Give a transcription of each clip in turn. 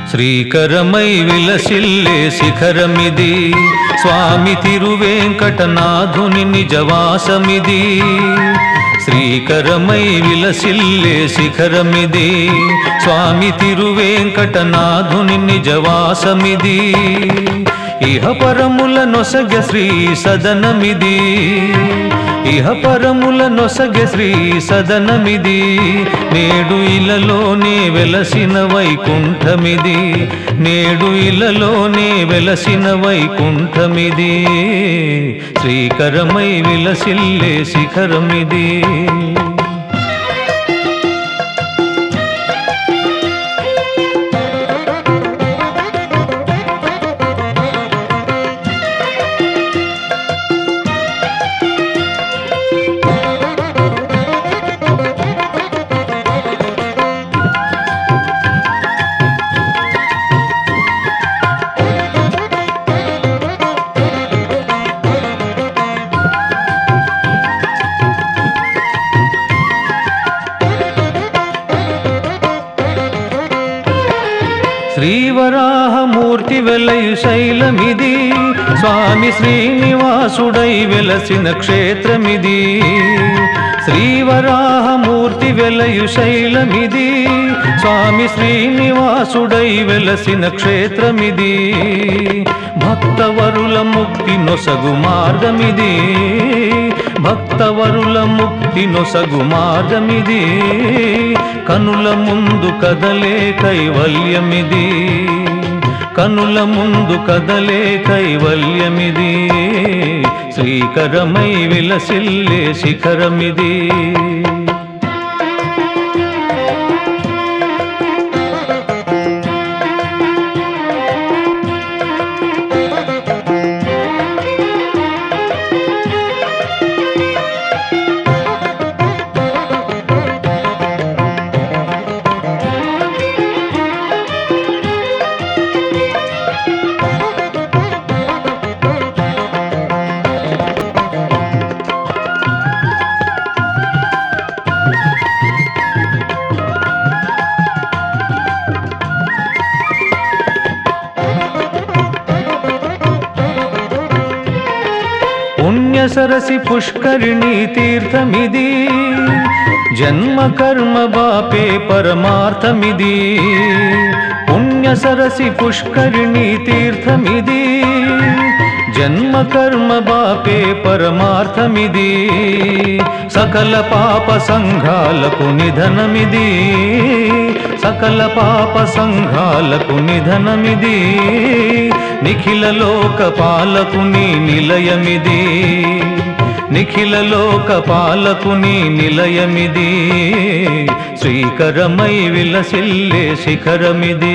శ్రీకరమై విలసిల్లే శిఖరమిది స్వామి తిరువేంకటనాథుని నిజవాసమిది శ్రీకరమై విలసిల్లే శిఖరమిది స్వామి తిరువేంకటనాథుని నిజవాసమిది ఇహ పరముల నొసగ శ్రీ సదనమిది ఇహ పరముల నొసగ శ్రీ సదనమిది నేడు ఇలలోనే వెలసిన వైకుంఠమిది నేడు ఇలలోనే వెలసిన వైకుంఠమిది శ్రీకరమై విలసిల్లే శిఖరమిది శ్రీవరాహమూర్తి వెలయు శైలమిది స్వామి శ్రీనివాసుడై వెలసిన క్షేత్రమిది శ్రీవరాహమూర్తి వెలయు శైలమిది స్వామి శ్రీనివాసుడై వెలసిన క్షేత్రమిది భక్తవరుల ముక్తి నొసగు మార్గమిది భక్తవరుల ముక్తి నొసగు మార్గమిది కనుల ముందు కదలే కైవల్యమిది కనుల ముందు కదలే కైవల్యమిది శ్రీకరమై విలసిల్లే శిఖరమిది పుణ్య సరసి పుష్కరిణి తీర్థమిది జన్మ కర్మ బాపే పరమార్థమిది పుణ్య సరసి పుష్కరిణి తీర్థమిది జన్మ కర్మ బాపే పరమార్థమిది సకల పాప సంఘాలకు నిధనమిది సకల పాప సంఘాలకు నిధనమిది నిఖిల లోక పాలకుని నిలయమిది నిఖిల లోక పాలకుని నిలయమిది శ్రీకరమై విలసిల్లే శిఖరమిది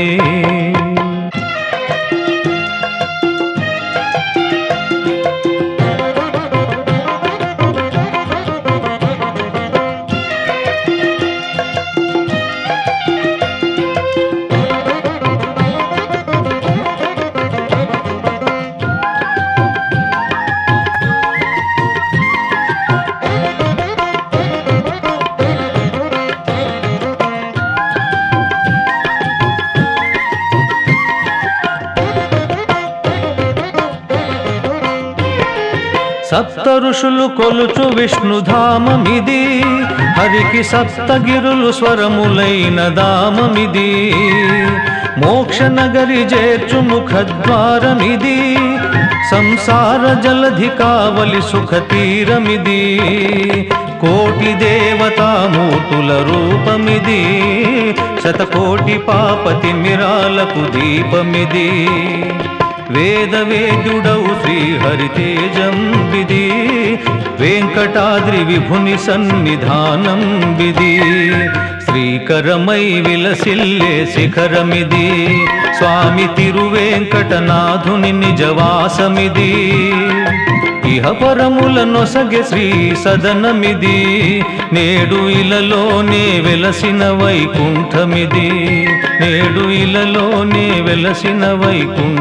సప్త ఋషులు కొలుచు విష్ణుధామమిది హరికి సప్తగిరులు స్వరములైన దామమిది మోక్ష నగరి చేర్చు ముఖద్వారమిది సంసార జలధి కావలి సుఖ తీరమిది కోటి దేవతామూర్తుల రూపమిది శతకోటి పాపతి మిరాలకు దీపమిది వేద వేద్యుడవు శ్రీహరి తేజం విధి వెంకటాద్రి విభుని సన్నిధానం విధి శ్రీకరమై విలసిల్లే శిఖరమిది స్వామి తిరువేంకటనాథుని నిజవాసమిది ఇహ పరముల నొసగె శ్రీ సదనమిది నేడు ఇలలోనే వెలసిన వైకుంఠమిది నేడు ఇలలోనే వెలసిన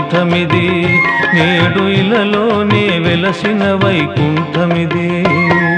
వైకుంఠమిది నేడు ఇలలోనే వెలసిన వైకుంఠమిది